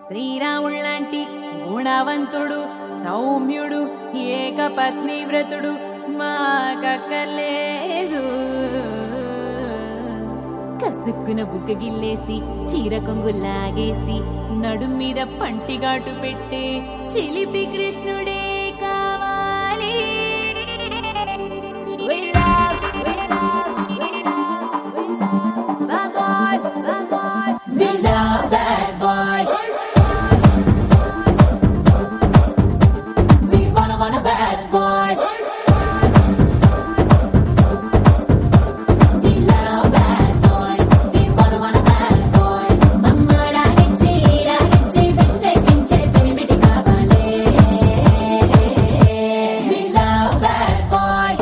శ్రీరాముళ్ళంటి గుణవంతుడు సౌమ్యుడు ఏకపత్ని వ్రతుడు మాకక్కర్లేదు కసుక్కున బుగ్గ గిల్లేసి చీర కొంగు లాగేసి నడుం మీద పంటిగాటు పెట్టే చిలిపి కృష్ణుడే కావాలి We love, we love, we love, we love bad boys, bad boys. We love bad boys. We wanna wanna bad boys. We love bad boys. We wanna wanna bad boys. అమ్మడాగిచ్చి ఈడాగిచ్చి పిచ్చే కించే పెనిమిటి కావాలే. We love bad boys.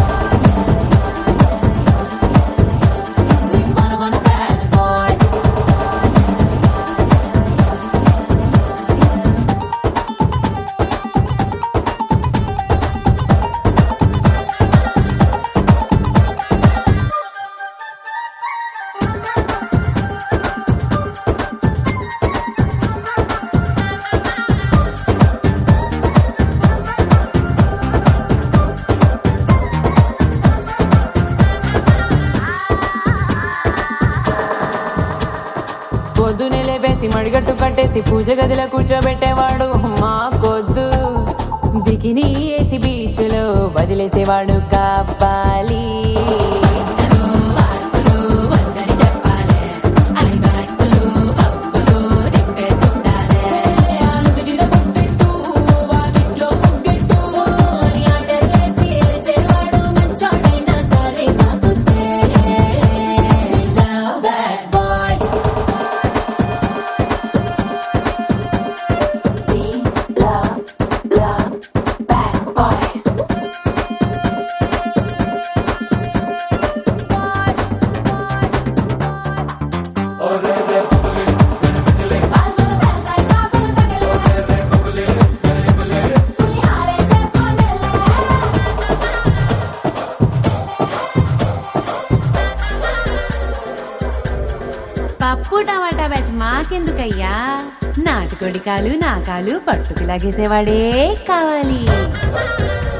We wanna wanna bad boys. పొద్దునే లేపేసి మడిగట్టు కట్టేసి పూజ గదిలో కూర్చోబెట్టేవాడు మా కొద్దు bikini వేసి beach లో వదిలేసేవాడు కాపాలి Bad boys. We love, love bad boys. పప్పు టమాటా బ్యాచ్ మాకెందుకయ్యా నాటుకోడి కాలు నా కాలు పట్టుకు లాగేసేవాడే కావాలి